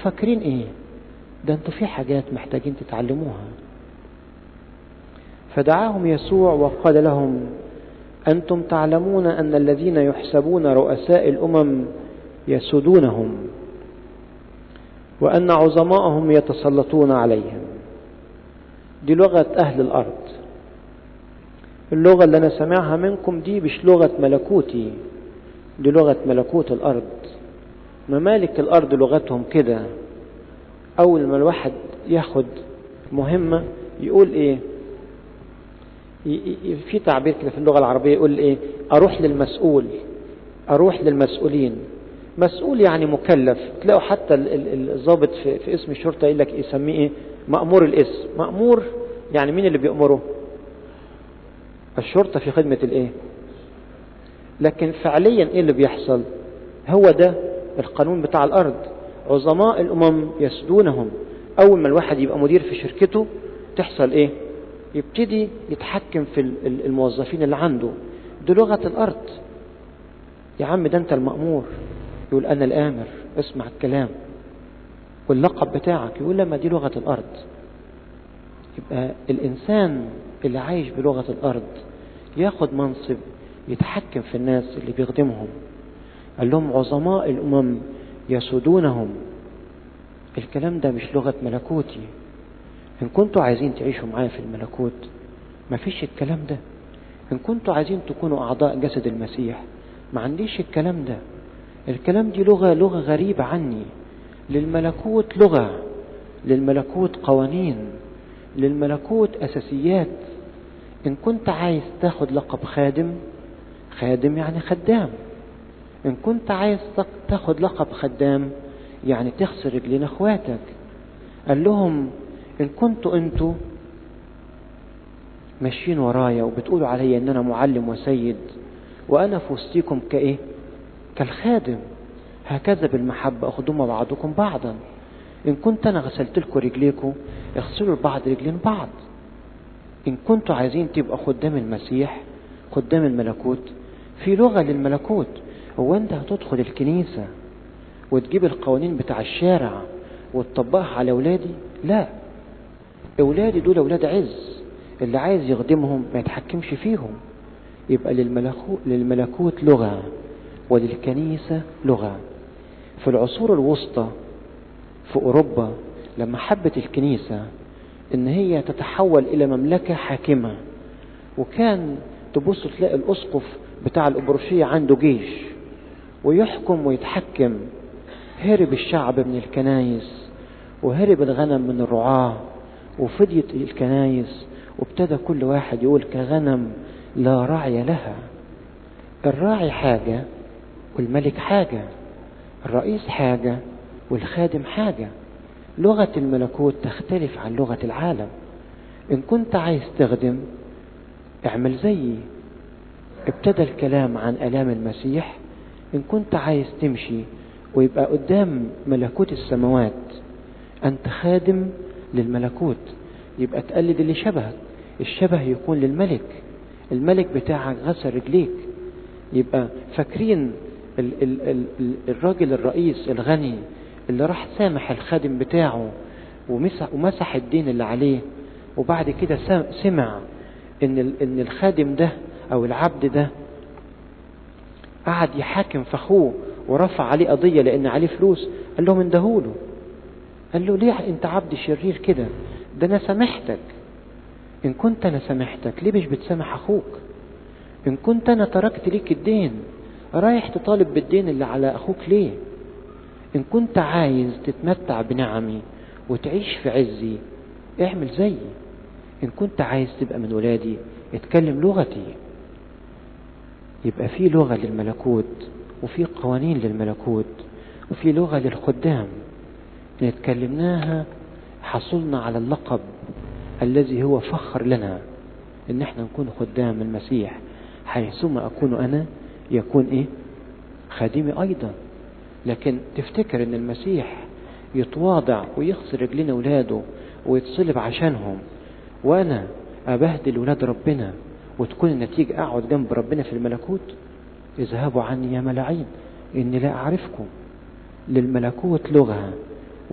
فاكرين ايه ده انتوا في حاجات محتاجين تتعلموها فدعاهم يسوع وقال لهم أنتم تعلمون أن الذين يحسبون رؤساء الأمم يسودونهم وأن عظماءهم يتسلطون عليهم دي لغة أهل الأرض اللغة اللي أنا سامعها منكم دي مش لغة ملكوتي دي لغة ملكوت الأرض ممالك الأرض لغتهم كده أول ما الواحد ياخد مهمة يقول إيه في تعبير كده في اللغة العربية يقول إيه أروح للمسؤول أروح للمسؤولين مسؤول يعني مكلف تلاقوا حتى الضابط في, في اسم الشرطة يقول لك يسميه إيه مأمور الاسم مأمور يعني مين اللي بيأمره الشرطة في خدمة الإيه لكن فعليا إيه اللي بيحصل هو ده القانون بتاع الأرض عظماء الأمم يسدونهم أول ما الواحد يبقى مدير في شركته تحصل إيه يبتدي يتحكم في الموظفين اللي عنده دي لغة الأرض يا عم ده أنت المأمور يقول أنا الآمر اسمع الكلام واللقب بتاعك يقول لما دي لغة الأرض يبقى الإنسان اللي عايش بلغة الأرض ياخد منصب يتحكم في الناس اللي بيخدمهم قال لهم عظماء الأمم يسودونهم الكلام ده مش لغة ملكوتي إن كنتوا عايزين تعيشوا معايا في الملكوت ما فيش الكلام ده إن كنتوا عايزين تكونوا أعضاء جسد المسيح ما عنديش الكلام ده الكلام دي لغة لغة غريبة عني للملكوت لغة للملكوت قوانين للملكوت أساسيات إن كنت عايز تاخد لقب خادم خادم يعني خدام إن كنت عايز تاخد لقب خدام يعني تغسل رجلين اخواتك قال لهم إن كنتوا أنتوا ماشيين ورايا وبتقولوا عليا إن أنا معلم وسيد وأنا في وسطيكم كإيه؟ كالخادم هكذا بالمحبة أخدم بعضكم بعضا إن كنت أنا غسلت لكم رجليكم اغسلوا لبعض رجلين بعض إن كنتوا عايزين تبقى خدام المسيح خدام الملكوت في لغة للملكوت هو أنت هتدخل الكنيسة وتجيب القوانين بتاع الشارع وتطبقها على أولادي لا أولادي دول أولاد عز اللي عايز يخدمهم ما يتحكمش فيهم يبقى للملكوت, للملكوت لغة وللكنيسة لغة في العصور الوسطى في أوروبا لما حبت الكنيسة إن هي تتحول إلى مملكة حاكمة وكان تبص تلاقي الأسقف بتاع الأبروشية عنده جيش ويحكم ويتحكم هرب الشعب من الكنايس وهرب الغنم من الرعاة وفديت الكنايس وابتدى كل واحد يقول كغنم لا رعي لها الراعي حاجة والملك حاجة الرئيس حاجة والخادم حاجة لغة الملكوت تختلف عن لغة العالم إن كنت عايز تخدم اعمل زيي ابتدى الكلام عن ألام المسيح إن كنت عايز تمشي ويبقى قدام ملكوت السماوات أنت خادم للملكوت يبقى تقلد اللي شبهك الشبه يكون للملك الملك بتاعك غسل رجليك يبقى فاكرين ال ال ال الراجل الرئيس الغني اللي راح سامح الخادم بتاعه ومسح, ومسح الدين اللي عليه وبعد كده سمع ان ان الخادم ده او العبد ده قعد يحاكم في اخوه ورفع عليه قضيه لان عليه فلوس قال لهم اندهوله قال له ليه انت عبد شرير كده ده انا سامحتك ان كنت انا سامحتك ليه مش بتسامح اخوك ان كنت انا تركت ليك الدين رايح تطالب بالدين اللي على اخوك ليه ان كنت عايز تتمتع بنعمي وتعيش في عزي اعمل زيي ان كنت عايز تبقى من ولادي اتكلم لغتي يبقى في لغة للملكوت وفي قوانين للملكوت وفي لغة للخدام اتكلمناها حصلنا على اللقب الذي هو فخر لنا ان احنا نكون خدام المسيح حيثما اكون انا يكون ايه خادمي ايضا لكن تفتكر ان المسيح يتواضع ويغسل رجلين اولاده ويتصلب عشانهم وانا ابهدل ولاد ربنا وتكون النتيجة اقعد جنب ربنا في الملكوت اذهبوا عني يا ملاعين اني لا اعرفكم للملكوت لغة